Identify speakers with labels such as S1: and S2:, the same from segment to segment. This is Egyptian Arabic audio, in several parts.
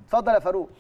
S1: اتفضل يا فاروق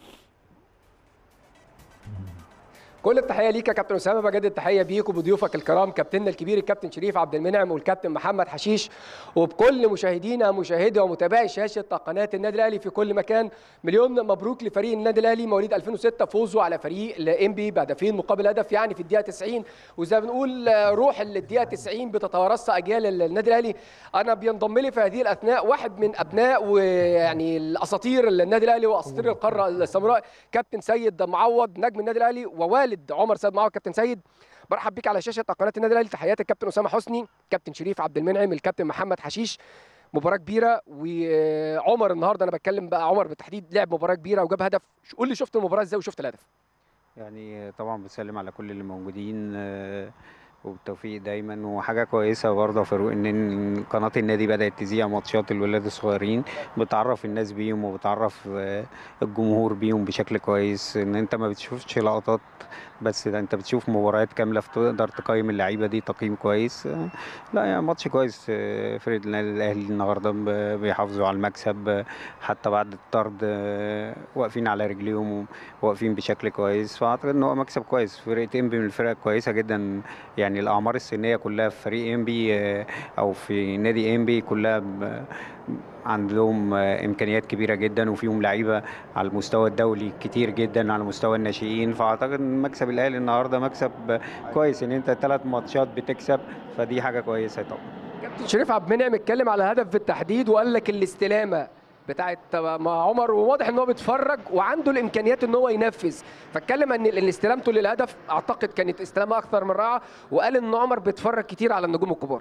S2: كل التحيه ليك يا كابتن اسامه بجد التحيه بيك وبضيوفك الكرام كابتننا الكبير الكابتن شريف عبد المنعم والكابتن محمد حشيش وبكل مشاهدينا مشاهدي ومتابعي شاشه قناه النادي الاهلي في كل مكان مليون مبروك لفريق النادي الاهلي مواليد 2006 فوزوا على فريق الانبي بهدفين مقابل هدف يعني في الدقيقه 90 وزي ما بنقول روح الدقيقه 90 بتتوارثها اجيال النادي الاهلي انا بينضم لي في هذه الاثناء واحد من ابناء ويعني الاساطير النادي الاهلي واساطير القاره السمراء كابتن سيد معوض نجم النادي الاهلي ووالد عمر سيد معوض كابتن سيد برحب بيك على شاشه قناه النادي الاهلي تحياتي الكابتن اسامه حسني كابتن شريف عبد المنعم الكابتن محمد حشيش مباراه كبيره وعمر النهارده انا بتكلم بقى عمر بالتحديد لعب مباراه كبيره وجاب هدف قول لي شفت المباراه ازاي وشفت الهدف
S3: يعني طبعا بسلم على كل اللي موجودين آه، وبالتوفيق دايما وحاجه كويسه برضه يا فاروق ان إن قناه النادي بدات تذيع ماتشات الولاد الصغيرين بتعرف الناس بيهم وبتعرف آه، الجمهور بيهم بشكل كويس ان انت ما بتشوفش لقطات بس ده انت بتشوف مباريات كامله فتقدر تقيم اللعيبه دي تقييم كويس آه، لا يعني ماتش كويس آه، فرقه النادي الاهلي النهارده ب- بيحافظوا على المكسب آه، حتى بعد الطرد آه، واقفين على رجليهم واقفين بشكل كويس فاعتقد ان هو مكسب كويس فرقه انبي من الفرق كويسه جدا يعني الاعمار السنيه كلها في فريق انبي آه، او في نادي انبي كلها ب- عندهم آه، امكانيات كبيره جدا وفيهم لعيبه على المستوى الدولي كتير جدا على مستوى الناشئين فاعتقد ان مكسب الاهلي النهارده مكسب آه، كويس ان انت ثلاث ماتشات بتكسب فدي حاجه كويسه طبعا
S2: كابتن شريف عبد المنعم اتكلم على الهدف بالتحديد وقال لك الاستلامه بتاعت مع عمر وواضح ان هو بيتفرج وعنده الامكانيات ان هو ينفذ فاتكلم ان ان استلامته للهدف اعتقد كانت استلامه اكثر من رائعه وقال ان عمر بيتفرج كتير على النجوم الكبار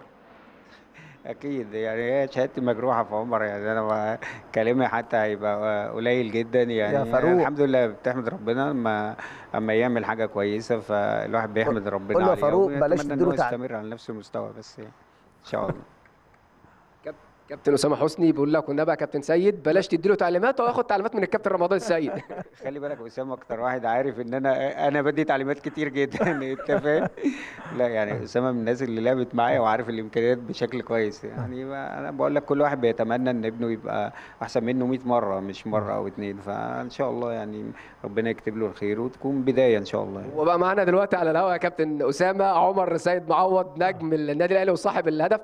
S3: اكيد يعني هي شهادتي مجروحه في عمر يعني انا ما- كلامي حتى هيبقى قليل جدا يعني
S1: يا فاروق.
S3: الحمد لله بتحمد ربنا اما اما يعمل حاجه كويسه فالواحد بيحمد ربنا
S1: قول له يا
S3: عليها
S1: فاروق بلاش
S3: ويتمنى ان هو
S1: تديله تعب.
S3: يستمر على نفس المستوى بس يعني ان شاء الله
S2: كابتن اسامه حسني بيقول لك والنبي يا كابتن سيد بلاش تديله تعليمات وياخد تعليمات من الكابتن رمضان السيد
S3: خلي بالك اسامه اكتر واحد عارف ان انا انا بدي تعليمات كتير جدا انت فاهم لا يعني اسامه من الناس اللي لعبت معايا وعارف الامكانيات بشكل كويس يعني ما انا بقول لك كل واحد بيتمنى ان ابنه يبقى احسن منه 100 مره مش مره او اتنين فان شاء الله يعني ربنا يكتب له الخير وتكون بدايه ان شاء الله يعني.
S2: وبقى معانا دلوقتي على الهواء يا كابتن اسامه عمر سيد معوض نجم النادي الاهلي وصاحب الهدف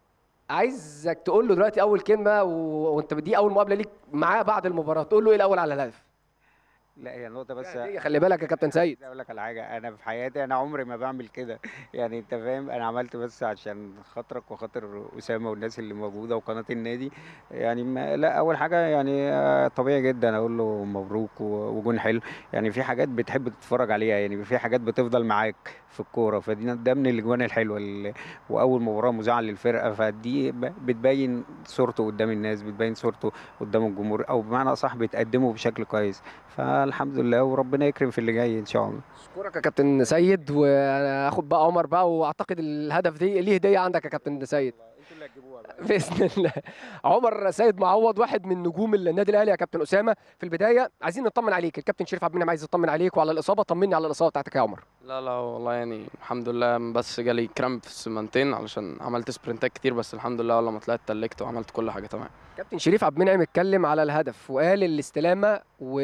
S2: عايزك تقول له دلوقتي اول كلمه و... وانت دي اول مقابله ليك معاه بعد المباراه تقول له ايه الاول على الهدف
S3: لا هي نقطه بس
S2: دي خلي بالك يا كابتن سيد
S3: عايز اقول لك على حاجه انا في حياتي انا عمري ما بعمل كده يعني انت فاهم انا عملت بس عشان خاطرك وخاطر اسامه والناس اللي موجوده وقناه النادي يعني ما لا اول حاجه يعني آه، طبيعي جدا اقول له مبروك و- وجون حلو يعني في حاجات بتحب تتفرج عليها يعني في حاجات بتفضل معاك في الكوره فدي ده من الاجوان الحلوه اللي واول مباراه مذاعه للفرقه فدي ب- بتبين صورته قدام الناس بتبين صورته قدام الجمهور او بمعنى اصح بتقدمه بشكل كويس فالحمد لله وربنا يكرم في اللي جاي ان شاء الله
S2: اشكرك يا كابتن سيد واخد بقى عمر بقى واعتقد الهدف دي ليه هديه عندك يا كابتن سيد
S3: انتوا اللي هتجيبوها بقى
S2: باذن الله عمر سيد معوض واحد من نجوم النادي الاهلي يا كابتن اسامه في البدايه عايزين نطمن عليك الكابتن شريف عبد المنعم عايز يطمن عليك وعلى الاصابه طمني على الاصابه بتاعتك يا عمر
S4: لا لا والله يعني الحمد لله بس جالي كرامب في السمنتين علشان عملت سبرنتات كتير بس الحمد لله لما طلعت تلكت وعملت كل حاجه تمام
S2: كابتن شريف عبد المنعم اتكلم على الهدف وقال الاستلامه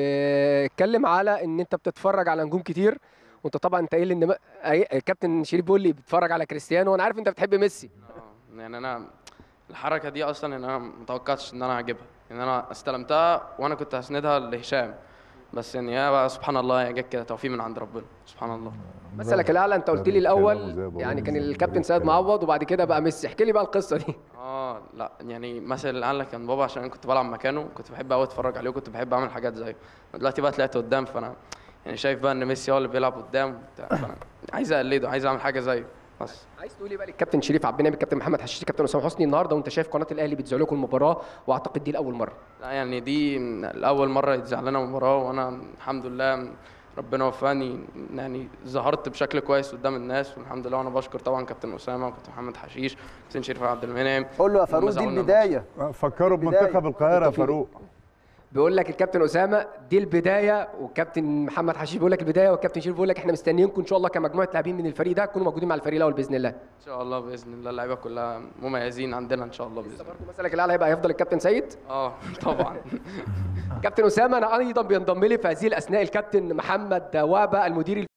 S2: واتكلم على ان انت بتتفرج على نجوم كتير وانت طبعا انت قايل ان م- أي- كابتن شريف بيقول لي بتتفرج على كريستيانو وانا عارف انت بتحب ميسي
S4: آه، يعني انا الحركه دي اصلا ان انا متوقعتش ان انا هجيبها ان انا استلمتها وانا كنت هسندها لهشام بس يعني هي بقى سبحان الله هي جت كده توفيق من عند ربنا سبحان الله
S2: مثلك الاعلى انت قلت لي الاول يعني كان الكابتن سيد معوض وبعد كده بقى ميسي احكي لي بقى القصه دي
S4: اه لا يعني مثل الاعلى كان بابا عشان انا كنت بلعب مكانه كنت بحب قوي اتفرج عليه وكنت بحب اعمل حاجات زيه دلوقتي بقى طلعت قدام فانا يعني شايف بقى ان ميسي هو اللي بيلعب قدام وبتاع، فانا عايز اقلده عايز اعمل حاجه زيه بس
S2: عايز تقول ايه بقى للكابتن شريف عبد المنعم الكابتن محمد حشيش الكابتن اسامه حسني النهارده وانت شايف قناه الاهلي بتذيع لكم المباراه واعتقد دي لاول مره
S4: لا يعني دي الاول مره يتذاع لنا مباراه وانا الحمد لله ربنا وفاني يعني ظهرت بشكل كويس قدام الناس والحمد لله وانا بشكر طبعا كابتن اسامه وكابتن محمد حشيش كابتن شريف عبد المنعم
S1: قول له يا
S4: هم
S1: فاروق دي
S4: زعلونا
S1: البدايه
S5: فكروا
S1: البداية.
S5: بمنتخب القاهره يا
S2: بالتوفيق.
S5: فاروق
S2: بيقول لك الكابتن اسامه دي البدايه والكابتن محمد حشيش بيقول لك البدايه والكابتن شريف بيقول لك احنا مستنيينكم ان شاء الله كمجموعه لاعبين من الفريق ده تكونوا موجودين مع الفريق الاول باذن الله
S4: ان شاء الله باذن الله اللعيبه كلها مميزين عندنا ان شاء الله باذن الله
S2: برضه مثلك الاعلى هيبقى هيفضل الكابتن سيد
S4: اه طبعا
S2: كابتن اسامه انا ايضا بينضم لي في هذه الاثناء الكابتن محمد وابه المدير